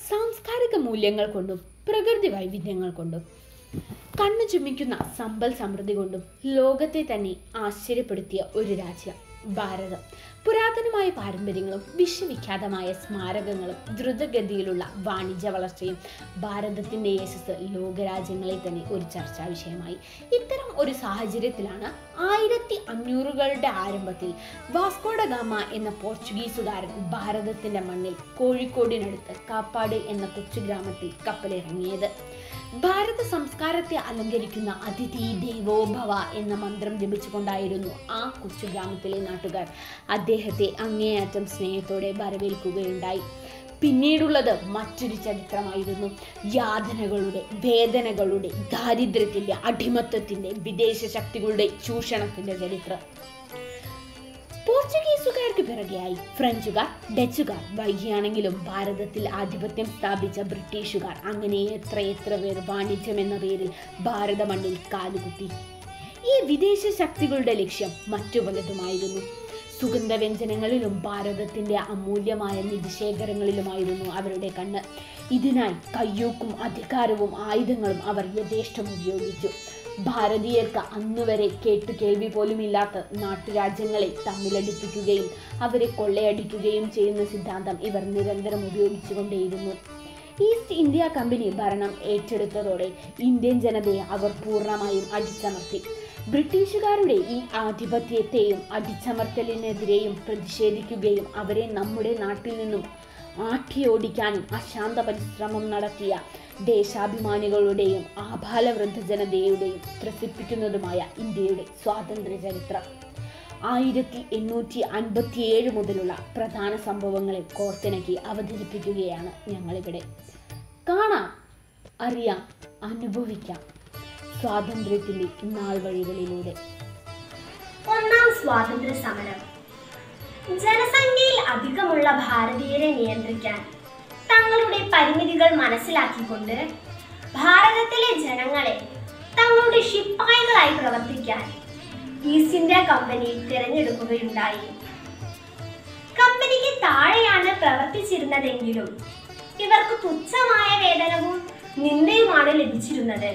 സാംസ്കാരിക മൂല്യങ്ങൾ കൊണ്ടും പ്രകൃതി വൈവിധ്യങ്ങൾ കൊണ്ടും കണ്ണു ചുമിക്കുന്ന സമ്പൽ സമൃദ്ധി കൊണ്ടും ലോകത്തെ തന്നെ ആശ്ചര്യപ്പെടുത്തിയ ഒരു രാജ്യം ഭാരതം പുരാതനമായ പാരമ്പര്യങ്ങളും വിശ്വവിഖ്യാതമായ സ്മാരകങ്ങളും ദ്രുതഗതിയിലുള്ള വാണിജ്യ വളർച്ചയും ഭാരതത്തിൻ്റെ യശസ് ലോകരാജ്യങ്ങളെ തന്നെ ഒരു ചർച്ചാ വിഷയമായി ഇത്തരം ഒരു സാഹചര്യത്തിലാണ് ആയിരത്തി അഞ്ഞൂറുകളുടെ ആരംഭത്തിൽ വാസ്കോഡ ഗാമ എന്ന പോർച്ചുഗീസുകാരൻ ഭാരതത്തിൻ്റെ മണ്ണിൽ കോഴിക്കോടിനടുത്ത് കാപ്പാട് എന്ന കൊച്ചു ഗ്രാമത്തിൽ കപ്പലിറങ്ങിയത് ഭാരത സംസ്കാരത്തെ അലങ്കരിക്കുന്ന അതിഥി ദേവോഭവ എന്ന മന്ത്രം ജപിച്ചുകൊണ്ടായിരുന്നു ആ കൊച്ചു ഗ്രാമത്തിലെ നാട്ടുകാർ അദ്ദേഹത്തെ അങ്ങേയറ്റം സ്നേഹത്തോടെ വരവേൽക്കുകയുണ്ടായി പിന്നീടുള്ളത് മറ്റൊരു ചരിത്രമായിരുന്നു യാതനകളുടെ വേദനകളുടെ ദാരിദ്ര്യത്തിൻ്റെ അടിമത്തത്തിൻ്റെ വിദേശ ശക്തികളുടെ ചൂഷണത്തിൻ്റെ ചരിത്രം പോർച്ചുഗീസുകാർക്ക് പിറകെയായി ഫ്രഞ്ചുകാർ ഡച്ചുകാർ വൈകിയാണെങ്കിലും ഭാരതത്തിൽ ആധിപത്യം സ്ഥാപിച്ച ബ്രിട്ടീഷുകാർ അങ്ങനെ എത്ര എത്ര പേർ വാണിജ്യം എന്ന പേരിൽ ഭാരത മണ്ണിൽ കാലുകുത്തി ഈ വിദേശ ശക്തികളുടെ ലക്ഷ്യം മറ്റു പലതുമായിരുന്നു സുഗന്ധവ്യഞ്ജനങ്ങളിലും ഭാരതത്തിന്റെ അമൂല്യമായ നിധിശേഖരങ്ങളിലുമായിരുന്നു അവരുടെ കണ്ണ് ഇതിനായി കയ്യൂക്കും അധികാരവും ആയുധങ്ങളും അവർ യഥേഷ്ടം ഉപയോഗിച്ചു ഭാരതീയർക്ക് അന്നുവരെ കേട്ടു കേൾവി പോലുമില്ലാത്ത നാട്ടുരാജ്യങ്ങളെ തമ്മിലടിപ്പിക്കുകയും അവരെ കൊള്ളയടിക്കുകയും ചെയ്യുന്ന സിദ്ധാന്തം ഇവർ നിരന്തരം ഉപയോഗിച്ചുകൊണ്ടേയിരുന്നു ഈസ്റ്റ് ഇന്ത്യ കമ്പനി ഭരണം ഏറ്റെടുത്തതോടെ ഇന്ത്യൻ ജനതയെ അവർ പൂർണ്ണമായും അടിച്ചമർത്തി ബ്രിട്ടീഷുകാരുടെ ഈ ആധിപത്യത്തെയും അടിച്ചമർത്തലിനെതിരെയും പ്രതിഷേധിക്കുകയും അവരെ നമ്മുടെ നാട്ടിൽ നിന്നും ആട്ടിയോടിക്കാനും അശാന്ത പരിശ്രമം നടത്തിയ ദേശാഭിമാനികളുടെയും ആഭാലവൃദ്ധ ജനതയുടെയും ത്രസിപ്പിക്കുന്നതുമായ ഇന്ത്യയുടെ സ്വാതന്ത്ര്യ ചരിത്രം ആയിരത്തി എണ്ണൂറ്റി അൻപത്തിയേഴ് മുതലുള്ള പ്രധാന സംഭവങ്ങളെ കോർത്തിണക്കി അവതരിപ്പിക്കുകയാണ് ഞങ്ങളിവിടെ കാണാം അറിയാം അനുഭവിക്കാം സ്വാതന്ത്ര്യത്തിൻ്റെ നാൾ വഴികളിലൂടെ ഒന്നാം സ്വാതന്ത്ര്യ സമരം ജനസംഖ്യയിൽ അധികമുള്ള ഭാരതീയരെ നിയന്ത്രിക്കാൻ തങ്ങളുടെ പരിമിതികൾ മനസ്സിലാക്കിക്കൊണ്ട് ഭാരതത്തിലെ ജനങ്ങളെ തങ്ങളുടെ ശിപ്പായികളായി പ്രവർത്തിക്കാൻ ഈസ്റ്റ് ഇന്ത്യ കമ്പനി തിരഞ്ഞെടുക്കുകയുണ്ടായി കമ്പനിക്ക് താഴെയാണ് പ്രവർത്തിച്ചിരുന്നതെങ്കിലും ഇവർക്ക് തുച്ഛമായ വേതനവും നിന്ദയുമാണ് ലഭിച്ചിരുന്നത്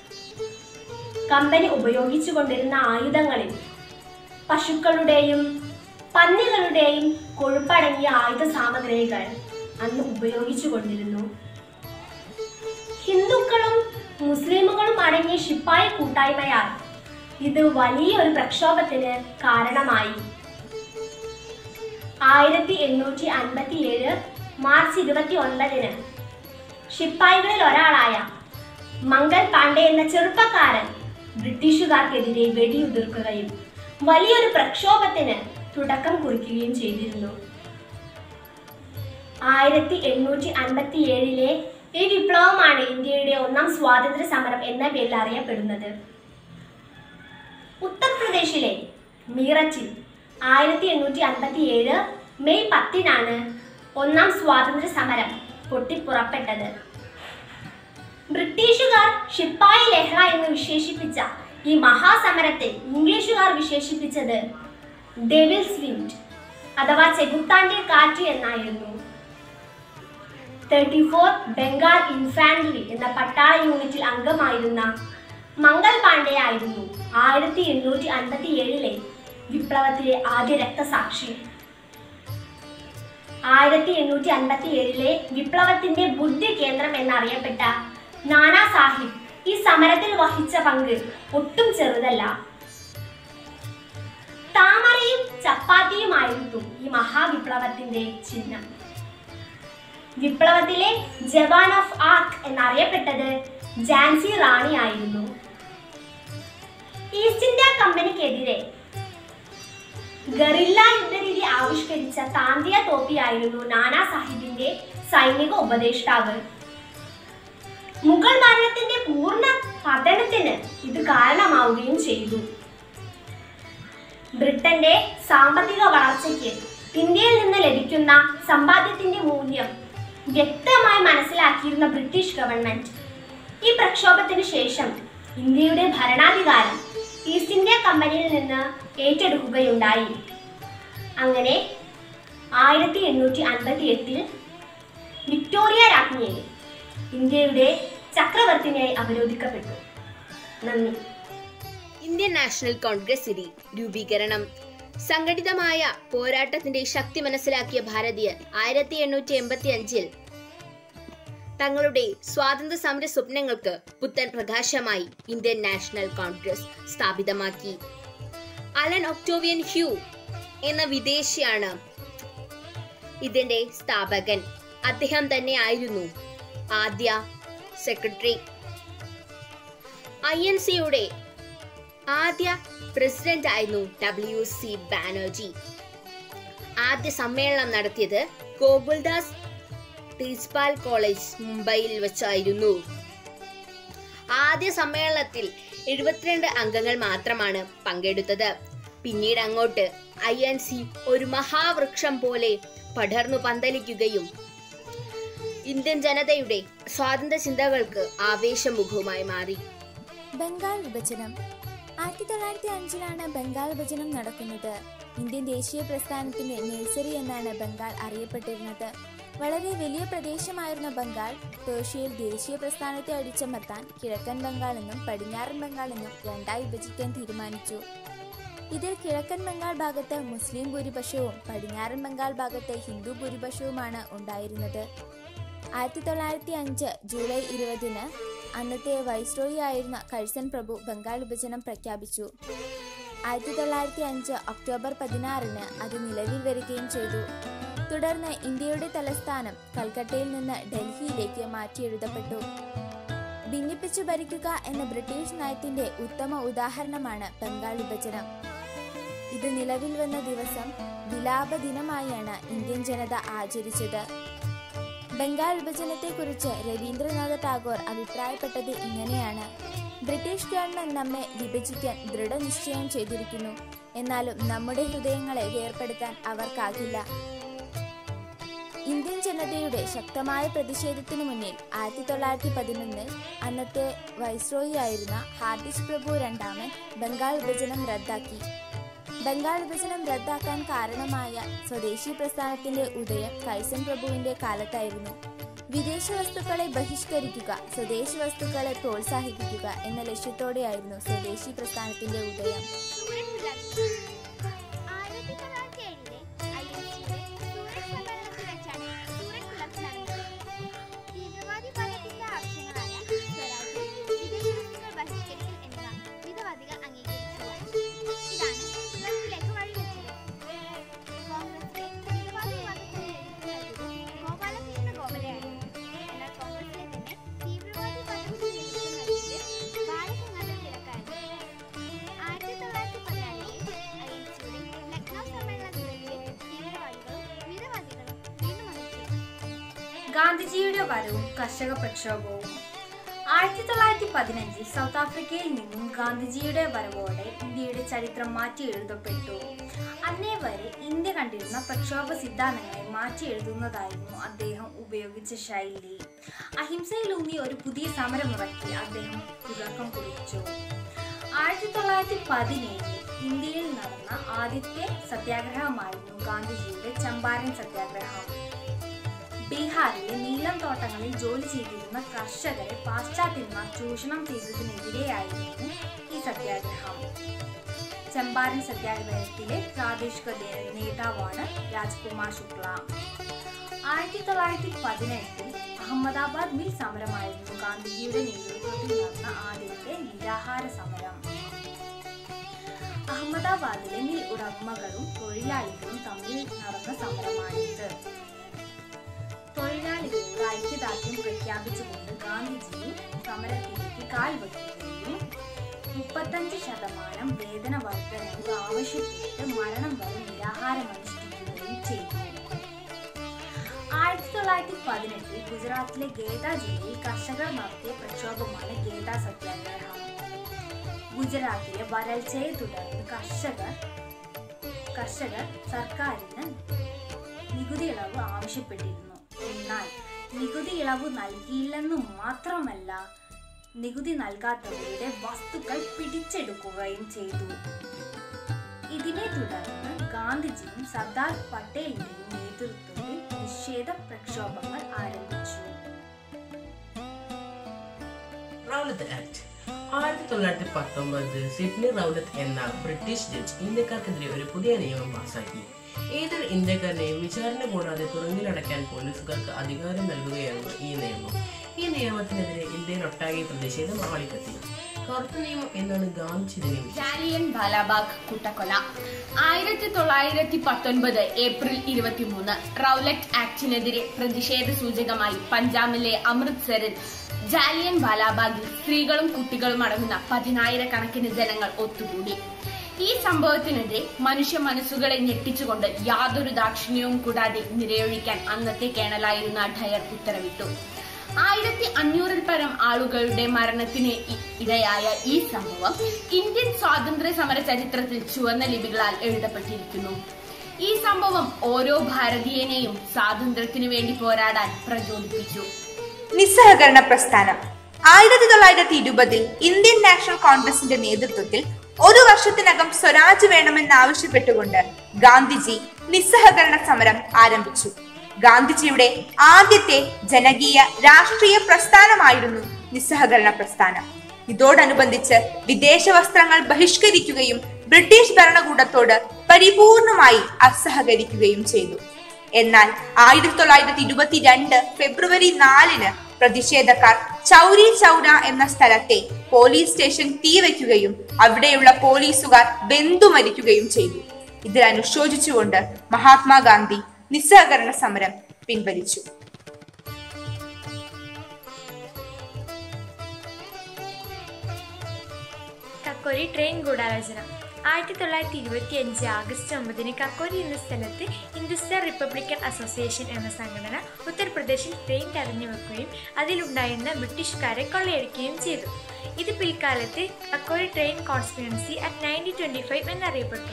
കമ്പനി ഉപയോഗിച്ചു കൊണ്ടിരുന്ന ആയുധങ്ങളിൽ പശുക്കളുടെയും പന്നികളുടെയും കൊഴുപ്പടങ്ങിയ ആയുധ സാമഗ്രികൾ അന്ന് ഉപയോഗിച്ചു കൊണ്ടിരുന്നു ഹിന്ദുക്കളും മുസ്ലിമുകളും അടങ്ങിയ ശിപ്പായി കൂട്ടായ്മയാൽ ഇത് വലിയൊരു പ്രക്ഷോഭത്തിന് കാരണമായി ആയിരത്തി എണ്ണൂറ്റി അൻപത്തി ഏഴ് മാർച്ച് ഇരുപത്തി ഒൻപതിന് ശിപ്പായികളിൽ ഒരാളായ മംഗൾ പാണ്ഡെ എന്ന ചെറുപ്പക്കാരൻ ബ്രിട്ടീഷുകാർക്കെതിരെ വെടിയുതിർക്കുകയും വലിയൊരു പ്രക്ഷോഭത്തിന് തുടക്കം കുറിക്കുകയും ചെയ്തിരുന്നു ആയിരത്തി എണ്ണൂറ്റി അൻപത്തി ഏഴിലെ ഈ വിപ്ലവമാണ് ഇന്ത്യയുടെ ഒന്നാം സ്വാതന്ത്ര്യ സമരം എന്ന പേരിൽ അറിയപ്പെടുന്നത് ഉത്തർപ്രദേശിലെ മീററ്റിൽ ആയിരത്തി എണ്ണൂറ്റി അൻപത്തി ഏഴ് മെയ് പത്തിനാണ് ഒന്നാം സ്വാതന്ത്ര്യ സമരം പൊട്ടിപ്പുറപ്പെട്ടത് ബ്രിട്ടീഷുകാർ ഷിപ്പായി ലഹള എന്ന് വിശേഷിപ്പിച്ച ഈ മഹാസമരത്തെ ഇംഗ്ലീഷുകാർ വിശേഷിപ്പിച്ചത് ഡെവിൽസ് വിൻഡ് അഥവാ ചെകുത്താന്റെ കാറ്റ് എന്നായിരുന്നു തേർട്ടി ഫോർ ബംഗാൾ ഇൻഫാൻട്രി എന്ന പട്ടാള യൂണിറ്റിൽ അംഗമായിരുന്ന മംഗൾ പാണ്ഡെ ആയിരുന്നു ആയിരത്തി എണ്ണൂറ്റി അൻപത്തി ഏഴിലെ വിപ്ലവത്തിലെ ആദ്യ രക്തസാക്ഷി ആയിരത്തി എണ്ണൂറ്റി അൻപത്തി ഏഴിലെ വിപ്ലവത്തിന്റെ ബുദ്ധി കേന്ദ്രം എന്നറിയപ്പെട്ട നാനാ സാഹിബ് ഈ സമരത്തിൽ വഹിച്ച പങ്ക് ഒട്ടും ചെറുതല്ല താമരയും ചപ്പാത്തിയുമായിരുന്നു ഈ മഹാവിപ്ലവത്തിന്റെ ചിഹ്നം വിപ്ലവത്തിലെ ജവാൻ ഓഫ് ആർക്ക് എന്നറിയപ്പെട്ടത് ജാൻസി റാണി ആയിരുന്നു ഈസ്റ്റ് ഇന്ത്യ കമ്പനിക്കെതിരെ ഗറില്ല യുദ്ധരീതി ആവിഷ്കരിച്ച താന്തിയ തോപ്പിയായിരുന്നു നാനാ സാഹിബിന്റെ സൈനിക ഉപദേഷ്ടാവ് മുഗൾ ഭരണത്തിന്റെ പൂർണ്ണ പതനത്തിന് ഇത് കാരണമാവുകയും ചെയ്തു ബ്രിട്ടന്റെ സാമ്പത്തിക വളർച്ചയ്ക്ക് ഇന്ത്യയിൽ നിന്ന് ലഭിക്കുന്ന സമ്പാദ്യത്തിന്റെ മൂല്യം വ്യക്തമായി മനസ്സിലാക്കിയിരുന്ന ബ്രിട്ടീഷ് ഗവൺമെന്റ് ഈ പ്രക്ഷോഭത്തിന് ശേഷം ഇന്ത്യയുടെ ഭരണാധികാരം ഈസ്റ്റ് ഇന്ത്യ കമ്പനിയിൽ നിന്ന് ഏറ്റെടുക്കുകയുണ്ടായി അങ്ങനെ ആയിരത്തി എണ്ണൂറ്റി അൻപത്തി എട്ടിൽ വിക്ടോറിയ രാജ്ഞി ആജ്ഞയിൽ ഇന്ത്യയുടെ ചക്രവർത്തിനിയായി അവരോധിക്കപ്പെട്ടു നന്ദി ഇന്ത്യൻ നാഷണൽ കോൺഗ്രസ് ഇരി രൂപീകരണം സംഘടിതമായ പോരാട്ടത്തിന്റെ ശക്തി മനസ്സിലാക്കിയ ഭാരതീയർ ആയിരത്തി എണ്ണൂറ്റി എൺപത്തി അഞ്ചിൽ തങ്ങളുടെ സ്വാതന്ത്ര്യ സമര സ്വപ്നങ്ങൾക്ക് പുത്തൻ പ്രകാശമായി ഇന്ത്യൻ നാഷണൽ കോൺഗ്രസ് സ്ഥാപിതമാക്കി അലൻ ഒക്ടോവിയൻ ഹ്യൂ എന്ന വിദേശിയാണ് ഇതിന്റെ സ്ഥാപകൻ അദ്ദേഹം തന്നെ ആയിരുന്നു ആദ്യ സെക്രട്ടറി ഐ എൻ സിയുടെ ആദ്യ പ്രസിഡന്റ് ആയിരുന്നു ഡബ്ല്യു സി ബാനർജി ആദ്യ സമ്മേളനം നടത്തിയത് ഗോകുൽദാസ് തേജ്പാൽ കോളേജ് മുംബൈയിൽ വെച്ചായിരുന്നു ആദ്യ സമ്മേളനത്തിൽ എഴുപത്തിരണ്ട് അംഗങ്ങൾ മാത്രമാണ് പങ്കെടുത്തത് പിന്നീട് അങ്ങോട്ട് ഐ എൻ സി ഒരു മഹാവൃക്ഷം പോലെ പടർന്നു പന്തലിക്കുകയും ഇന്ത്യൻ ജനതയുടെ സ്വാതന്ത്ര്യ ചിന്തകൾക്ക് ആവേശമുഖവുമായി മാറി ബംഗാൾ വിഭജനം ആയിരത്തി തൊള്ളായിരത്തി അഞ്ചിലാണ് ബംഗാൾ വിഭജനം നടക്കുന്നത് ഇന്ത്യൻ ദേശീയ പ്രസ്ഥാനത്തിന്റെ നഴ്സറി എന്നാണ് ബംഗാൾ അറിയപ്പെട്ടിരുന്നത് വളരെ വലിയ പ്രദേശമായിരുന്ന ബംഗാൾ പേർഷ്യയിൽ ദേശീയ പ്രസ്ഥാനത്തെ അടിച്ചമർത്താൻ കിഴക്കൻ ബംഗാൾ എന്നും പടിഞ്ഞാറൻ ബംഗാൾ എന്നും രണ്ടായി വിഭജിക്കാൻ തീരുമാനിച്ചു ഇതിൽ കിഴക്കൻ ബംഗാൾ ഭാഗത്ത് മുസ്ലിം ഭൂരിപക്ഷവും പടിഞ്ഞാറൻ ബംഗാൾ ഭാഗത്ത് ഹിന്ദു ഭൂരിപക്ഷവുമാണ് ഉണ്ടായിരുന്നത് ആയിരത്തി തൊള്ളായിരത്തി അഞ്ച് ജൂലൈ ഇരുപതിന് അന്നത്തെ വൈസ്രോയി ആയിരുന്ന കഴ്സൺ പ്രഭു ബംഗാൾ വിഭജനം പ്രഖ്യാപിച്ചു ആയിരത്തി തൊള്ളായിരത്തി അഞ്ച് ഒക്ടോബർ പതിനാറിന് അത് നിലവിൽ വരികയും ചെയ്തു തുടർന്ന് ഇന്ത്യയുടെ തലസ്ഥാനം കൽക്കട്ടയിൽ നിന്ന് ഡൽഹിയിലേക്ക് മാറ്റിയെഴുതപ്പെട്ടു ഭിന്നിപ്പിച്ചു ഭരിക്കുക എന്ന ബ്രിട്ടീഷ് നയത്തിന്റെ ഉത്തമ ഉദാഹരണമാണ് ബംഗാൾ വിഭജനം ഇത് നിലവിൽ വന്ന ദിവസം വിലാപ ദിനമായാണ് ഇന്ത്യൻ ജനത ആചരിച്ചത് ബംഗാൾ വിഭജനത്തെക്കുറിച്ച് രവീന്ദ്രനാഥ ടാഗോർ അഭിപ്രായപ്പെട്ടത് ഇങ്ങനെയാണ് ബ്രിട്ടീഷ് ഗവൺമെന്റ് നമ്മെ വിഭജിക്കാൻ ദൃഢനിശ്ചയം ചെയ്തിരിക്കുന്നു എന്നാലും നമ്മുടെ ഹൃദയങ്ങളെ വേർപെടുത്താൻ അവർക്കാകില്ല ഇന്ത്യൻ ജനതയുടെ ശക്തമായ പ്രതിഷേധത്തിനു മുന്നിൽ ആയിരത്തി തൊള്ളായിരത്തി പതിനൊന്നിൽ അന്നത്തെ വൈസ്രോയി ആയിരുന്ന ഹാർഡിസ് പ്രഭു രണ്ടാമൻ ബംഗാൾ വിഭജനം റദ്ദാക്കി ബംഗാൾ വിഭജനം റദ്ദാക്കാൻ കാരണമായ സ്വദേശി പ്രസ്ഥാനത്തിന്റെ ഉദയം കൈസൻ പ്രഭുവിന്റെ കാലത്തായിരുന്നു വിദേശ വസ്തുക്കളെ ബഹിഷ്കരിക്കുക സ്വദേശി വസ്തുക്കളെ പ്രോത്സാഹിപ്പിക്കുക എന്ന ലക്ഷ്യത്തോടെയായിരുന്നു സ്വദേശി പ്രസ്ഥാനത്തിന്റെ ഉദയം ആയിരത്തി തൊള്ളായിരത്തി ഏഴിലെ ഐ എൻ സിയുടെ സൂററ്റ് സമ്മേളനത്തിൽ വെച്ചാണ് സൂററ്റ് ക്ലബ് നടന്നത് തീവ്രവാദി പദത്തിന്റെ ആവശ്യങ്ങളായ സ്വരാജ്യം വിദേശ വസ്തുക്കൾ ബഹിഷ്കരിക്കൽ എന്നിവ മിതവാദികൾ അംഗീകരിച്ചു ഇതാണ് ക്ലബിലേക്ക് വഴിവെച്ചത് കോൺഗ്രസിലെ മിതവാദി വാദത്തിന് നേതൃത്വം നൽകിയത് ഗോപാലകൃഷ്ണ ഗോഖലെയായിരുന്നു എന്നാൽ കോൺഗ്രസിലെ തന്നെ തീവ്രവാദി പദത്തിന് നേതൃത്വം നൽകിയത് ബാലഗംഗാധര തിലകായിരുന്നു ആയിരത്തി തൊള്ളായിരത്തി പതിനാലിലെ ഐ എൻ സിയുടെ ലക്നൗ സമ്മേളനത്തിലേക്ക് തീവ്രവാദികളും മിതവാദികളും വീണ്ടും ഒന്നിച്ചു ഗാന്ധിജിയുടെ വരവും കർഷക പ്രക്ഷോഭവും ആയിരത്തി തൊള്ളായിരത്തി പതിനഞ്ചിൽ സൗത്ത് ആഫ്രിക്കയിൽ നിന്നും ഗാന്ധിജിയുടെ വരവോടെ ഇന്ത്യയുടെ ചരിത്രം മാറ്റി എഴുതപ്പെട്ടു അന്നേ വരെ ഇന്ത്യ കണ്ടിരുന്ന പ്രക്ഷോഭ സിദ്ധാന്തങ്ങളെ മാറ്റി എഴുതുന്നതായിരുന്നു അദ്ദേഹം ഉപയോഗിച്ച ശൈലി അഹിംസയിലൂന്നി ഒരു പുതിയ സമരമുറയ്ക്ക് അദ്ദേഹം തുടക്കം കുറിച്ചു ആയിരത്തി തൊള്ളായിരത്തി പതിനേഴിൽ ഇന്ത്യയിൽ നടന്ന ആദ്യത്തെ സത്യാഗ്രഹമായിരുന്നു ഗാന്ധിജിയുടെ ചമ്പാരൻ സത്യാഗ്രഹം ബീഹാറിലെ നീലം തോട്ടങ്ങളിൽ ജോലി ചെയ്തിരുന്ന കർഷകരെ പാശ്ചാത്യന്മാർ ചൂഷണം ചെയ്തതിനെതിരെയായിരുന്നു ഈ സത്യാഗ്രഹം ചമ്പാരൻ സത്യാഗ്രഹത്തിലെ പ്രാദേശിക ദേ- നേതാവാണ് രാജ്കുമാർ ശുക്ല ആയിരത്തി തൊള്ളായിരത്തി പതിനെട്ടിൽ അഹമ്മദാബാദ് മിൽ സമരമായിരുന്നു ഗാന്ധിജിയുടെ നേതൃത്വത്തിൽ നടന്ന ആദ്യത്തെ നിരാഹാര സമരം അഹമ്മദാബാദിലെ മിൽ ഉടമകളും തൊഴിലാളികളും തമ്മിൽ നടന്ന സമരമാണിത് തൊഴിലാളികളുടെ ഐക്യദാർഢ്യം പ്രഖ്യാപിച്ചുകൊണ്ട് ഗാന്ധിജി സമരത്തിലേക്ക് കാൽ വയ്ക്കുകയും മുപ്പത്തഞ്ച് ശതമാനം വേതന വർധനവ് ആവശ്യപ്പെട്ട് മരണം വരെ നിരാഹാരം അനുഷ്ഠിക്കുകയും ചെയ്തു ആയിരത്തി തൊള്ളായിരത്തി പതിനെട്ടിൽ ഗുജറാത്തിലെ ഗേദ ജില്ലയിൽ കർഷകർ നടത്തിയ പ്രക്ഷോഭമാണ് ഗേദ സത്യാഗ്രഹം ഗുജറാത്തിലെ വരൾച്ചയെ തുടർന്ന് കർഷകർ കർഷകർ സർക്കാരിന് നികുതി ഇളവ് ആവശ്യപ്പെട്ടിരുന്നു എന്നാൽ നികുതി ഇളവ് നൽകിയില്ലെന്ന് മാത്രമല്ല നികുതി നൽകാത്തവരുടെ വസ്തുക്കൾ പിടിച്ചെടുക്കുകയും ചെയ്തു ഇതിനെ തുടർന്ന് ഗാന്ധിജിയും സർദാർ പട്ടേലിന്റെയും നേതൃത്വത്തിൽ നിഷേധ പ്രക്ഷോഭങ്ങൾ ആരംഭിച്ചു റൗലത്ത് ആക്ട് ആയിരത്തി തൊള്ളായിരത്തി പത്തൊമ്പത് സിഡ്നി റൗലത്ത് എന്ന ബ്രിട്ടീഷ് ജഡ്ജ് ഇന്ത്യക്കാർക്കെതിരെ ഒരു പുതിയ നിയമം പാസാക്കി ഏതൊരു ഇന്ത്യക്കാരനെയും വിചാരണ കൂടാതെ തുറങ്കിലടയ്ക്കാൻ പോലീസുകാർക്ക് അധികാരം നൽകുകയായിരുന്നു ഈ നിയമം ഈ നിയമത്തിനെതിരെ ഇന്ത്യയിലൊട്ടാകെ പ്രതിഷേധം ആളിക്കത്തി കറുത്ത നിയമം എന്നാണ് ഗാന്ധി ഇതിനെ വിളിച്ചത്. ജാലിയൻ വാലാബാഗ് കൂട്ടക്കൊല ആയിരത്തി തൊള്ളായിരത്തി പത്തൊൻപത് ഏപ്രിൽ ഇരുപത്തിമൂന്ന് റൗലറ്റ് ആക്ടിനെതിരെ പ്രതിഷേധ സൂചകമായി പഞ്ചാബിലെ അമൃത്സറിൽ ജാലിയൻ വാലാബാഗിൽ സ്ത്രീകളും കുട്ടികളും അടങ്ങുന്ന പതിനായിരക്കണക്കിന് ജനങ്ങൾ ഒത്തുകൂടി ഈ സംഭവത്തിനെതിരെ മനുഷ്യ മനസ്സുകളെ ഞെട്ടിച്ചുകൊണ്ട് യാതൊരു ദാക്ഷിണ്യവും കൂടാതെ നിരയൊഴിക്കാൻ അന്നത്തെ കേണലായിരുന്ന ഡയർ ഉത്തരവിട്ടു ആയിരത്തി അഞ്ഞൂറിൽ പരം ആളുകളുടെ മരണത്തിന് ഇ- ഇടയായ ഈ സംഭവം ഇന്ത്യൻ സ്വാതന്ത്ര്യ സമര ചരിത്രത്തിൽ ചുവന്ന ലിപികളാൽ എഴുതപ്പെട്ടിരിക്കുന്നു ഈ സംഭവം ഓരോ ഭാരതീയനെയും സ്വാതന്ത്ര്യത്തിനു വേണ്ടി പോരാടാൻ പ്രചോദിപ്പിച്ചു നിസ്സഹകരണ പ്രസ്ഥാനം ആയിരത്തി തൊള്ളായിരത്തി ഇരുപതിൽ ഇന്ത്യൻ നാഷണൽ കോൺഗ്രസിന്റെ നേതൃത്വത്തിൽ ഒരു വർഷത്തിനകം സ്വരാജ് വേണമെന്നാവശ്യപ്പെട്ടുകൊണ്ട് ഗാന്ധിജി നിസ്സഹകരണ സമരം ആരംഭിച്ചു ഗാന്ധിജിയുടെ ആദ്യത്തെ ജനകീയ രാഷ്ട്രീയ പ്രസ്ഥാനമായിരുന്നു നിസ്സഹകരണ പ്രസ്ഥാനം ഇതോടനുബന്ധിച്ച് വിദേശ വസ്ത്രങ്ങൾ ബഹിഷ്കരിക്കുകയും ബ്രിട്ടീഷ് ഭരണകൂടത്തോട് പരിപൂർണമായി അസഹകരിക്കുകയും ചെയ്തു എന്നാൽ ആയിരത്തി തൊള്ളായിരത്തി ഇരുപത്തിരണ്ട് ഫെബ്രുവരി നാലിന് പ്രതിഷേധക്കാർ ചൗരി ചൗര എന്ന സ്ഥലത്തെ പോലീസ് സ്റ്റേഷൻ തീവയ്ക്കുകയും അവിടെയുള്ള പോലീസുകാർ ബന്ധുമരിക്കുകയും ചെയ്തു ഇതിൽ അനുശോചിച്ചുകൊണ്ട് മഹാത്മാഗാന്ധി നിസ്സഹകരണ സമരം പിൻവലിച്ചു കക്കോരി ട്രെയിൻ ഗൂഢാലോചന ആയിരത്തി തൊള്ളായിരത്തി ഇരുപത്തി അഞ്ച് ആഗസ്റ്റ് ഒമ്പതിന് കക്കോരി എന്ന സ്ഥലത്ത് ഹിന്ദുസ്ഥാൻ റിപ്പബ്ലിക്കൻ അസോസിയേഷൻ എന്ന സംഘടന ഉത്തർപ്രദേശിൽ ട്രെയിൻ തടഞ്ഞു വെക്കുകയും അതിലുണ്ടായിരുന്ന ബ്രിട്ടീഷുകാരെ കൊള്ളയടിക്കുകയും ചെയ്തു ഇത് പിൽക്കാലത്ത് Kakori train conspiracy at nineteen twenty five എന്നറിയപ്പെട്ടു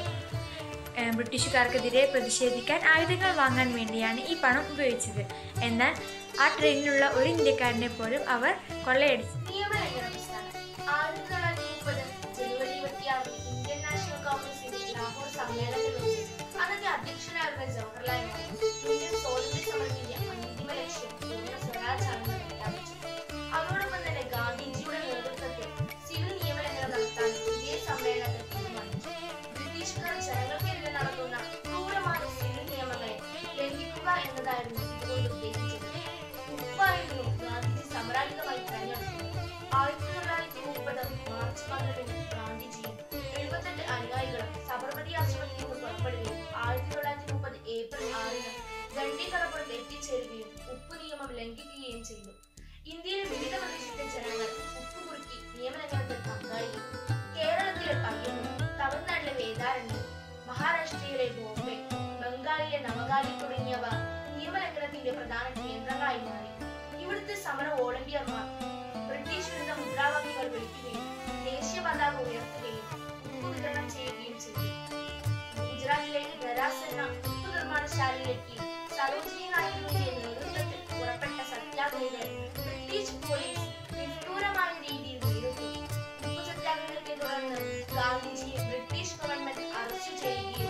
ഏഹ് ബ്രിട്ടീഷുകാർക്കെതിരെ പ്രതിഷേധിക്കാൻ ആയുധങ്ങൾ വാങ്ങാൻ വേണ്ടിയാണ് ഈ പണം ഉപയോഗിച്ചത് എന്നാൽ ആ ട്രെയിനിലുള്ള ഒരു ഇന്ത്യക്കാരനെ പോലും അവർ കൊള്ളയടിച്ചു നിയമലംഘന പ്രസ്ഥാനം ആയിരത്തി തൊള്ളായിരത്തി മുപ്പത് ജനുവരി ഇരുപത്തിയാറിന് ഇന്ത്യൻ നാഷണൽ കോൺഗ്രസിന്റെ ലാഹോർ സമ്മേളനത്തിൽ വെച്ച് അന്നത്തെ അധ്യക്ഷനായിരുന്ന ജവഹർലാൽ നെഹ്റു ഇന്ത്യൻ സ്വാതന്ത്ര്യ സമരത്തിന്റെ അന്തിമ ലക്ഷ്യം പൂർണ്ണ സ്വരാജാണെന്ന് പ്രഖ്യാപിച്ചു അതോടൊപ്പം തന്നെ ഗാന്ധിജിയുടെ നേതൃത്വത്തിൽ സിവിൽ നിയമലംഘനം നടത്താൻ ഇതേ സമ്മേളനത്തിൽ തീരുമാനിച്ചു ബ്രിട്ടീഷുകാർ ജനങ്ങൾക്കെതിരെ നടത്തുന്ന ക്രൂരമായ സിവിൽ നിയമങ്ങളെ ലംഘിക്കുക എന്നതായിരുന്നു ഇതുകൊണ്ട് ഉദ്ദേശിച്ചത് ഉപ്പായിരുന്നു ഗാന്ധിജി സമരായുധമായി തെരഞ്ഞെടുത്തത് ആയിരത്തി തൊള്ളായിരത്തി മുപ്പത് മാർച്ച് പന്ത്രണ്ടിന് ഗാന്ധിജിയും എഴുപത്തെട്ട് അനുയായികളും സബർമതി ആശ്രമത്തിൽ നിന്ന് പുറപ്പെടുകയും ആയിരത്തി തൊള്ളായിരത്തി മുപ്പത് ഏപ്രിൽ ആറിന് ദണ്ഡി കടപ്പുറത്ത് എത്തിച്ചേരുകയും ഉപ്പ് നിയമം ലംഘിക്കുകയും ചെയ്തു ഇന്ത്യയിലെ വിവിധ പ്രദേശത്തെ ജനങ്ങൾ ഉപ്പ് കുറുക്കി നിയമലംഘനത്തിൽ പങ്കാളിയും കേരളത്തിലെ പയ്യന്നൂർ തമിഴ്നാട്ടിലെ വേദാരണ്യം മഹാരാഷ്ട്രയിലെ ബോംബെ ബംഗാളിലെ നവഗാലി തുടങ്ങിയവ നിയമലംഘനത്തിന്റെ പ്രധാന കേന്ദ്രങ്ങളായി മാറി ഇവിടുത്തെ സമര വോളണ്ടിയർമാർ ബ്രിട്ടീഷ് വിരുദ്ധ മുദ്രാവാക്യങ്ങൾ വിളിക്കുകയും ദേശീയ പതാക ഉയർത്തുകയും ഉപ്പ് വിതരണം ചെയ്യുകയും ചെയ്തു ഗുജറാത്തിലെ ഗരാസ് എന്ന ഉപ്പ് നിർമ്മാണശാലയിലേക്ക് സരോജിനി നായിഡുവിന്റെ നേതൃത്വത്തിൽ പുറപ്പെട്ട സത്യാഗ്രഹികളെ ബ്രിട്ടീഷ് പോലീസ് നിഷ്ഠൂരമായ രീതിയിൽ നേരിട്ടു ഉപ്പ് സത്യാഗ്രഹത്തെ തുടർന്ന് ഗാന്ധിജിയെ ബ്രിട്ടീഷ് ഗവൺമെന്റ് അറസ്റ്റ് ചെയ്യുകയും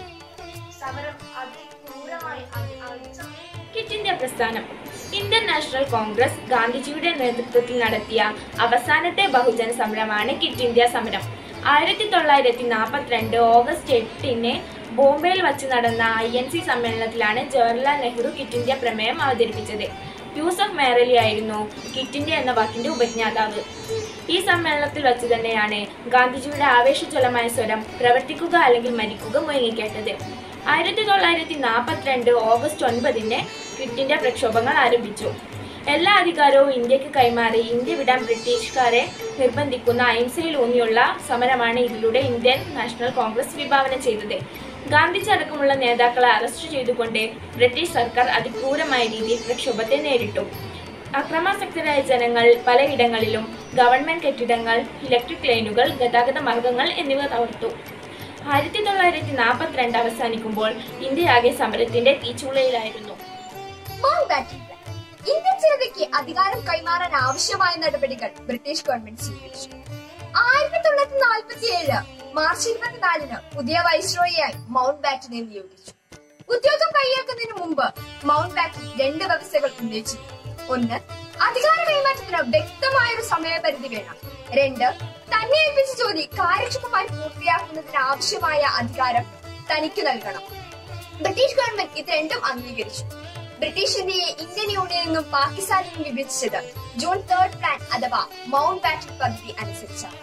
സമരം അതിക്രൂരമായി അതി അഴിച്ചു ക്വിറ്റ് ഇന്ത്യ പ്രസ്ഥാനം ഇന്ത്യൻ നാഷണൽ കോൺഗ്രസ് ഗാന്ധിജിയുടെ നേതൃത്വത്തിൽ നടത്തിയ അവസാനത്തെ ബഹുജന സമരമാണ് ക്വിറ്റ് ഇന്ത്യ സമരം ആയിരത്തി തൊള്ളായിരത്തി നാൽപ്പത്തിരണ്ട് ഓഗസ്റ്റ് എട്ടിന് ബോംബെയിൽ വച്ച് നടന്ന ഐ എൻ സി സമ്മേളനത്തിലാണ് ജവഹർലാൽ നെഹ്റു ക്വിറ്റ് ഇന്ത്യ പ്രമേയം അവതരിപ്പിച്ചത് യൂസഫ് മേറലി ആയിരുന്നു ക്വിറ്റ് ഇന്ത്യ എന്ന വാക്കിന്റെ ഉപജ്ഞാതാവ് ഈ സമ്മേളനത്തിൽ വച്ച് തന്നെയാണ് ഗാന്ധിജിയുടെ ആവേശജ്വലമായ സ്വരം പ്രവർത്തിക്കുക അല്ലെങ്കിൽ മരിക്കുക മുഴങ്ങിക്കേട്ടത് ആയിരത്തി തൊള്ളായിരത്തി നാൽപ്പത്തിരണ്ട് ഓഗസ്റ്റ് ഒൻപതിന് ക്വിറ്റ് ഇന്ത്യ പ്രക്ഷോഭങ്ങൾ ആരംഭിച്ചു എല്ലാ അധികാരവും ഇന്ത്യക്ക് കൈമാറി ഇന്ത്യ വിടാൻ ബ്രിട്ടീഷുകാരെ നിർബന്ധിക്കുന്ന അഹിംസയിലൂന്നിയുള്ള സമരമാണ് ഇതിലൂടെ ഇന്ത്യൻ നാഷണൽ കോൺഗ്രസ് വിഭാവന ചെയ്തത് ഗാന്ധിജി അടക്കമുള്ള നേതാക്കളെ അറസ്റ്റ് ചെയ്തുകൊണ്ട് ബ്രിട്ടീഷ് സർക്കാർ അതിക്രൂരമായ രീതിയിൽ പ്രക്ഷോഭത്തെ നേരിട്ടു അക്രമാസക്തരായ ജനങ്ങൾ പലയിടങ്ങളിലും ഗവൺമെന്റ് കെട്ടിടങ്ങൾ ഇലക്ട്രിക് ലൈനുകൾ ഗതാഗത മാർഗങ്ങൾ എന്നിവ തകർത്തു ആയിരത്തി തൊള്ളായിരത്തി നാൽപ്പത്തിരണ്ട് അവസാനിക്കുമ്പോൾ ഇന്ത്യയാകെ സമരത്തിന്റെ തീച്ചൂളയിലായിരുന്നു മൗണ്ട് ബാറ്റൻ പ്ലാൻ ഇന്ത്യൻ ജനതയ്ക്ക് അധികാരം കൈമാറാൻ ആവശ്യമായ നടപടികൾ ബ്രിട്ടീഷ് ഗവൺമെന്റ് സ്വീകരിച്ചു ആയിരത്തി തൊള്ളായിരത്തി നാൽപ്പത്തി ഏഴ് മാർച്ച് ഇരുപത്തിനാലിന് പുതിയ വൈസ്രോയിയായി മൗണ്ട് ബാറ്റനെ നിയോഗിച്ചു ഉദ്യോഗം കൈയേൽക്കുന്നതിന് മുമ്പ് മൗണ്ട് ബാറ്റൻ രണ്ട് വ്യവസ്ഥകൾ ഉന്നയിച്ചു ഒന്ന് അധികാര കൈമാറ്റത്തിന് വ്യക്തമായ ഒരു സമയപരിധി വേണം രണ്ട് തന്നെ ഏൽപ്പിച്ച ജോലി കാര്യക്ഷമമായി പൂർത്തിയാക്കുന്നതിന് ആവശ്യമായ അധികാരം തനിക്ക് നൽകണം ബ്രിട്ടീഷ് ഗവൺമെന്റ് ഇത് രണ്ടും അംഗീകരിച്ചു ബ്രിട്ടീഷ് ഇന്ത്യയെ ഇന്ത്യൻ യൂണിയനിൽ നിന്നും പാകിസ്ഥാനിൽ നിന്നും വിഭജിച്ചത് ജൂൺ തേർഡ് പ്ലാൻ അഥവാ മൗണ്ട് ബാറ്റൺ പദ്ധതി അനുസരിച്ചാണ്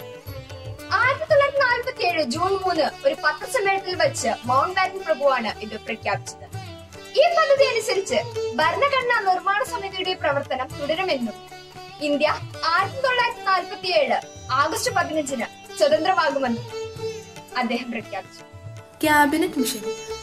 ആയിരത്തി തൊള്ളായിരത്തി നാൽപ്പത്തി ഏഴ് ജൂൺ മൂന്ന് ഒരു പത്രസമ്മേളനത്തിൽ വെച്ച് മൗണ്ട് ബാറ്റൺ പ്രഭുവാണ് ഇത് പ്രഖ്യാപിച്ചത് ഈ പദ്ധതി അനുസരിച്ച് ഭരണഘടനാ നിർമ്മാണ സമിതിയുടെ പ്രവർത്തനം തുടരുമെന്നും ഇന്ത്യ ആയിരത്തി തൊള്ളായിരത്തി നാൽപ്പത്തി ഏഴ് ആഗസ്റ്റ് പതിനഞ്ചിന് സ്വതന്ത്രമാകുമെന്നും അദ്ദേഹം പ്രഖ്യാപിച്ചു ക്യാബിനറ്റ് മിഷൻ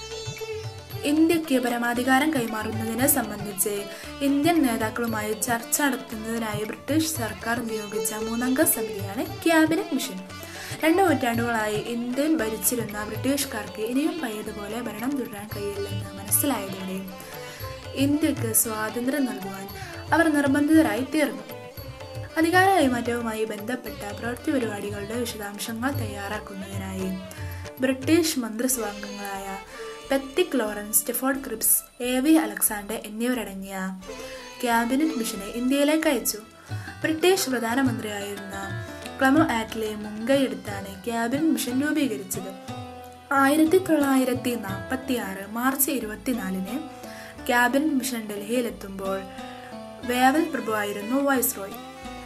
ഇന്ത്യക്ക് പരമാധികാരം കൈമാറുന്നതിനെ സംബന്ധിച്ച് ഇന്ത്യൻ നേതാക്കളുമായി ചർച്ച നടത്തുന്നതിനായി ബ്രിട്ടീഷ് സർക്കാർ നിയോഗിച്ച മൂന്നംഗ സമിതിയാണ് ക്യാബിനറ്റ് മിഷൻ രണ്ട് നൂറ്റാണ്ടുകളായി ഇന്ത്യൻ ഭരിച്ചിരുന്ന ബ്രിട്ടീഷുകാർക്ക് ഇനിയും പഴയതുപോലെ ഭരണം തുടരാൻ കഴിയില്ലെന്ന് മനസ്സിലായതോടെ ഇന്ത്യക്ക് സ്വാതന്ത്ര്യം നൽകുവാൻ അവർ നിർബന്ധിതരായി തീർന്നു അധികാര കൈമാറ്റവുമായി ബന്ധപ്പെട്ട പ്രവൃത്തി പരിപാടികളുടെ വിശദാംശങ്ങൾ തയ്യാറാക്കുന്നതിനായി ബ്രിട്ടീഷ് മന്ത്രിസ്വാംഗങ്ങളായ Pethick Lawrence Stafford Cripps A V Alexander എന്നിവരടങ്ങിയ ക്യാബിനറ്റ് മിഷനെ ഇന്ത്യയിലേക്ക് അയച്ചു ബ്രിട്ടീഷ് പ്രധാനമന്ത്രിയായിരുന്ന ക്ലമോ ആറ്റ്ലെ മുൻകൈയെടുത്താണ് ക്യാബിനറ്റ് മിഷൻ രൂപീകരിച്ചത് ആയിരത്തി തൊള്ളായിരത്തി നാൽപ്പത്തി ആറ് മാർച്ച് ഇരുപത്തിനാലിന് ക്യാബിനറ്റ് മിഷൻ ഡൽഹിയിലെത്തുമ്പോൾ വേവൽ പ്രഭുവായിരുന്നു വൈസ്രോയ്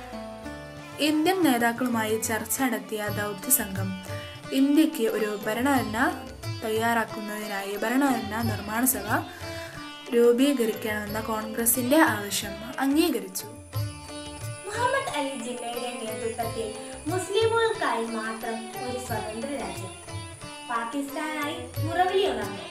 ഇന്ത്യൻ നേതാക്കളുമായി ചർച്ച നടത്തിയ ദൗത്യ സംഘം ഇന്ത്യക്ക് ഒരു ഭരണഘടന തയ്യാറാക്കുന്നതിനായി ഭരണഘടന നിർമ്മാണ സഭ രൂപീകരിക്കണമെന്ന കോൺഗ്രസിന്റെ ആവശ്യം അംഗീകരിച്ചു മുഹമ്മദ് അലി ജിന്നയുടെ നേതൃത്വത്തിൽ മുസ്ലിമുകൾക്കായി മാത്രം ഒരു സ്വതന്ത്ര രാജ്യം പാകിസ്ഥാനായി മുറവിളി ഉണർന്നു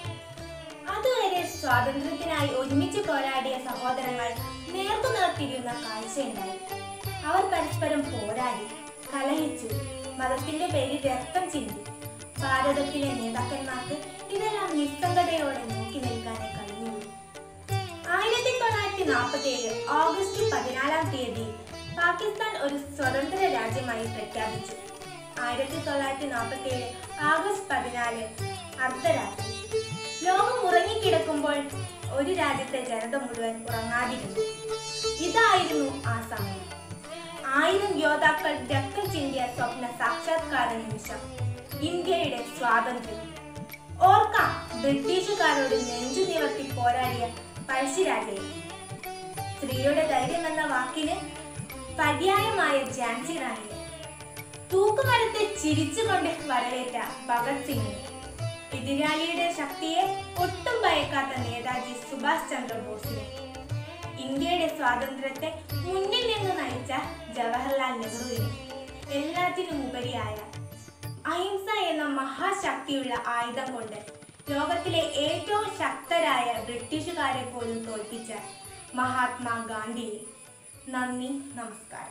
അതുവരെ സ്വാതന്ത്ര്യത്തിനായി ഒരുമിച്ച് പോരാടിയ സഹോദരങ്ങൾ നേർക്കു നേർത്തിരിയുന്ന കാഴ്ചയുണ്ടായി അവർ പരസ്പരം പോരാടി കലഹിച്ചു മതത്തിന്റെ പേരിൽ രക്തം ചിന്തി ഭാരതത്തിലെ നേതാക്കന്മാർക്ക് ഇതെല്ലാം നിസ്സംഗതയോടെ നോക്കി നിൽക്കാനേ കഴിഞ്ഞുള്ളൂ ആയിരത്തി തൊള്ളായിരത്തി നാൽപ്പത്തി ഏഴ് ഓഗസ്റ്റ് പതിനാലാം തീയതി പാകിസ്ഥാൻ ഒരു സ്വതന്ത്ര രാജ്യമായി പ്രഖ്യാപിച്ചു ആയിരത്തി തൊള്ളായിരത്തി നാൽപ്പത്തി ഏഴ് ആഗസ്റ്റ് പതിനാല് അർദ്ധരാത്രി ലോകം ഉറങ്ങിക്കിടക്കുമ്പോൾ ഒരു രാജ്യത്തെ ജനത മുഴുവൻ ഉറങ്ങാതിരുന്നു ഇതായിരുന്നു ആ സമയം ആയിരം യോദ്ധാക്കൾ രക്തം ചിന്തിയ സ്വപ്ന സാക്ഷാത്കാര നിമിഷം ഇന്ത്യയുടെ സ്വാതന്ത്ര്യം ഓർക്കാം ബ്രിട്ടീഷുകാരോട് നെഞ്ചു നിവർത്തി പോരാടിയ പഴശ്ശിരാജയെ സ്ത്രീയുടെ ധൈര്യം എന്ന വാക്കിന് പര്യായമായ ഝാൻസി റാണിയെ തൂക്കുമരത്തെ ചിരിച്ചുകൊണ്ട് വരവേറ്റ ഭഗത് സിംഗിനെ എതിരാളിയുടെ ശക്തിയെ ഒട്ടും ഭയക്കാത്ത നേതാജി സുഭാഷ് ചന്ദ്രബോസിനെ ഇന്ത്യയുടെ സ്വാതന്ത്ര്യത്തെ മുന്നിൽ നിന്ന് നയിച്ച ജവഹർലാൽ നെഹ്റുവിനെ എല്ലാത്തിനും ഉപരിയായ അഹിംസ എന്ന മഹാശക്തിയുള്ള ആയുധം കൊണ്ട് ലോകത്തിലെ ഏറ്റവും ശക്തരായ ബ്രിട്ടീഷുകാരെ പോലും തോൽപ്പിച്ച മഹാത്മാ ഗാന്ധിയെ നന്ദി നമസ്കാരം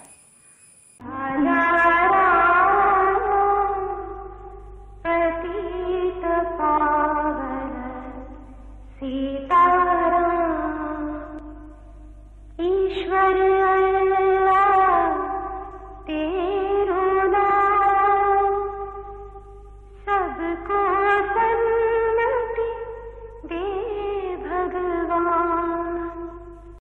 ईश्वर